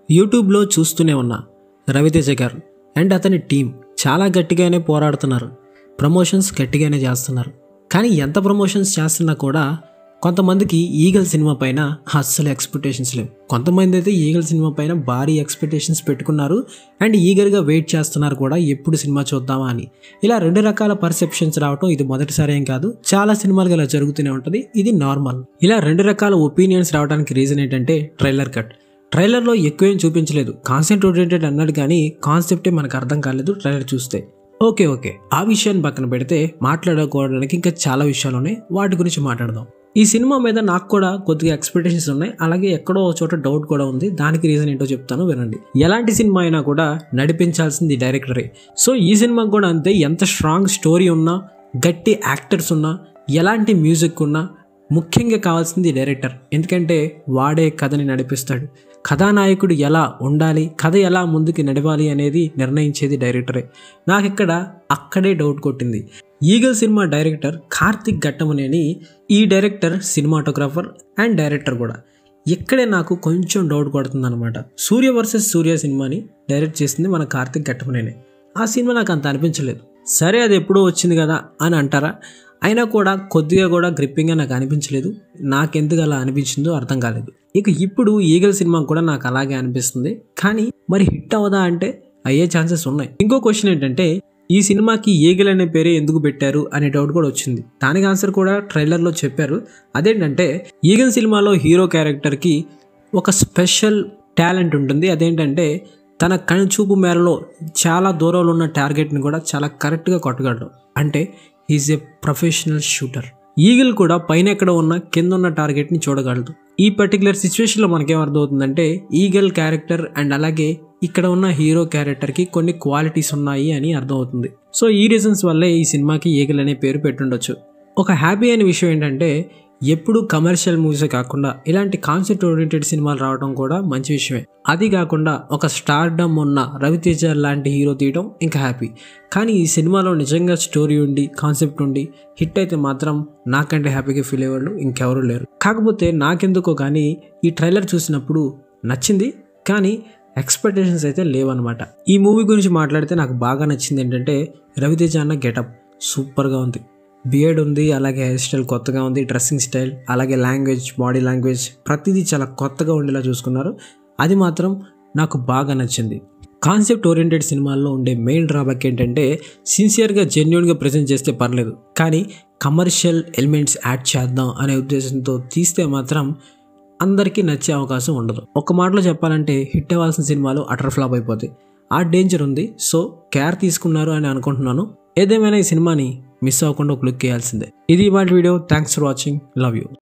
యూట్యూబ్లో చూస్తూనే ఉన్నా రవితేజ గారు అండ్ అతని టీం చాలా గట్టిగానే పోరాడుతున్నారు ప్రమోషన్స్ గట్టిగానే చేస్తున్నారు కానీ ఎంత ప్రమోషన్స్ చేస్తున్నా కూడా కొంతమందికి ఈగల్ సినిమా పైన అస్సలు ఎక్స్పెక్టేషన్స్ లేవు కొంతమంది అయితే ఈగల్ సినిమా పైన భారీ ఎక్స్పెక్టేషన్స్ పెట్టుకున్నారు అండ్ ఈగర్గా వెయిట్ చేస్తున్నారు కూడా ఎప్పుడు సినిమా చూద్దామా అని ఇలా రెండు రకాల పర్సెప్షన్స్ రావటం ఇది మొదటిసారి ఏం కాదు చాలా సినిమాలుగా ఇలా జరుగుతూనే ఉంటుంది ఇది నార్మల్ ఇలా రెండు రకాల ఒపీనియన్స్ రావడానికి రీజన్ ఏంటంటే ట్రైలర్ కట్ ట్రైలర్లో ఎక్కువేం చూపించలేదు కాన్సెప్ట్ ఓరియంటెడ్ అన్నాడు కానీ కాన్సెప్టే మనకు అర్థం కాలేదు ట్రైలర్ చూస్తే ఓకే ఓకే ఆ విషయాన్ని పక్కన పెడితే మాట్లాడుకోవడానికి ఇంకా చాలా విషయాలు ఉన్నాయి వాటి గురించి మాట్లాడదాం ఈ సినిమా మీద నాకు కూడా కొద్దిగా ఎక్స్పెక్టేషన్స్ ఉన్నాయి అలాగే ఎక్కడో ఒక చోట డౌట్ కూడా ఉంది దానికి రీజన్ ఏంటో చెప్తాను వినండి ఎలాంటి సినిమా అయినా కూడా నడిపించాల్సింది డైరెక్టరే సో ఈ సినిమాకి కూడా అంతే ఎంత స్ట్రాంగ్ స్టోరీ ఉన్నా గట్టి యాక్టర్స్ ఉన్నా ఎలాంటి మ్యూజిక్ ఉన్నా ముఖ్యంగా కావాల్సింది డైరెక్టర్ ఎందుకంటే వాడే కథని నడిపిస్తాడు కథానాయకుడు ఎలా ఉండాలి కథ ఎలా ముందుకు నడవాలి అనేది నిర్ణయించేది డైరెక్టరే నాకు ఇక్కడ అక్కడే డౌట్ కొట్టింది Eagle cinema director Karthik Ghattamaneni ఈ డైరెక్టర్ సినిమాటోగ్రాఫర్ అండ్ డైరెక్టర్ కూడా ఇక్కడే నాకు కొంచెం డౌట్ కొడుతుంది అనమాట సూర్య వర్సెస్ సూర్య సినిమాని డైరెక్ట్ చేసింది మన కార్తిక్ ఘట్టమనేనే ఆ సినిమా నాకు అంత అనిపించలేదు సరే అది ఎప్పుడో వచ్చింది కదా అని అంటారా అయినా కూడా కొద్దిగా కూడా గ్రిప్పింగ్గా నాకు అనిపించలేదు నాకెందుకు అలా అనిపించిందో అర్థం కాలేదు ఇక ఇప్పుడు ఈగల్ సినిమా కూడా నాకు అలాగే అనిపిస్తుంది కానీ మరి హిట్ అవదా అంటే అయ్యే ఛాన్సెస్ ఉన్నాయి ఇంకో క్వశ్చన్ ఏంటంటే ఈ సినిమాకి ఈగల్ అనే పేరే ఎందుకు పెట్టారు అనే డౌట్ కూడా వచ్చింది దానికి ఆన్సర్ కూడా ట్రైలర్లో చెప్పారు అదేంటంటే ఈగల్ సినిమాలో హీరో క్యారెక్టర్కి ఒక స్పెషల్ టాలెంట్ ఉంటుంది అదేంటంటే తన కనుచూపు మేరలో చాలా దూరంలో ఉన్న టార్గెట్ని కూడా చాలా కరెక్ట్గా కొట్టగలడు అంటే is a professional shooter Eagle కూడా పైన ఎక్కడ ఉన్న కింద ఉన్న టార్గెట్ని చూడగలదు ఈ పర్టికులర్ సిచ్యువేషన్లో మనకేం అర్థమవుతుందంటే ఈగల్ క్యారెక్టర్ అండ్ అలాగే ఇక్కడ ఉన్న హీరో క్యారెక్టర్కి కొన్ని క్వాలిటీస్ ఉన్నాయి అని అర్థమవుతుంది సో ఈ రీజన్స్ వల్లే ఈ సినిమాకి ఈగల్ అనే పేరు పెట్టుండొచ్చు ఒక హ్యాపీ అయిన విషయం ఏంటంటే ఎప్పుడు కమర్షియల్ మూవీసే కాకుండా ఇలాంటి కాన్సెప్ట్ ఓరియంటెడ్ సినిమాలు రావడం కూడా మంచి విషయమే అది కాకుండా ఒక స్టార్డమ్ ఉన్న రవితేజ లాంటి హీరో తీయడం ఇంకా హ్యాపీ కానీ ఈ సినిమాలో నిజంగా స్టోరీ ఉండి కాన్సెప్ట్ ఉండి హిట్ అయితే మాత్రం నాకంటే హ్యాపీగా ఫీల్ అయ్యేవాళ్ళు ఇంకెవరూ లేరు కాకపోతే నాకెందుకో కానీ ఈ ట్రైలర్ చూసినప్పుడు నచ్చింది కానీ ఎక్స్పెక్టేషన్స్ అయితే లేవన్నమాట ఈ మూవీ గురించి మాట్లాడితే నాకు బాగా నచ్చింది ఏంటంటే రవితేజ అన్న గెటప్ సూపర్గా ఉంది బియర్డ్ ఉంది అలాగే హెయిర్ స్టైల్ కొత్తగా ఉంది డ్రెస్సింగ్ స్టైల్ అలాగే లాంగ్వేజ్ బాడీ లాంగ్వేజ్ ప్రతిదీ చాలా కొత్తగా ఉండేలా చూసుకున్నారు అది మాత్రం నాకు బాగా నచ్చింది కాన్సెప్ట్ ఓరియంటెడ్ సినిమాల్లో ఉండే మెయిన్ డ్రాబ్యాక్ ఏంటంటే సిన్సియర్గా జెన్యున్గా ప్రజెంట్ చేస్తే పర్లేదు కానీ కమర్షియల్ ఎలిమెంట్స్ యాడ్ చేద్దాం అనే ఉద్దేశంతో తీస్తే మాత్రం అందరికీ నచ్చే అవకాశం ఉండదు ఒక మాటలో చెప్పాలంటే హిట్ అవ్వాల్సిన సినిమాలు అటర్ ఫ్లాప్ అయిపోతాయి ఆ డేంజర్ ఉంది సో కేర్ తీసుకున్నారు అని అనుకుంటున్నాను ఏదేమైనా ఈ సినిమాని మిస్ అవ్వకుండా ఒక లుక్ వేయాల్సిందే ఇది ఇవాళ video thanks for watching love you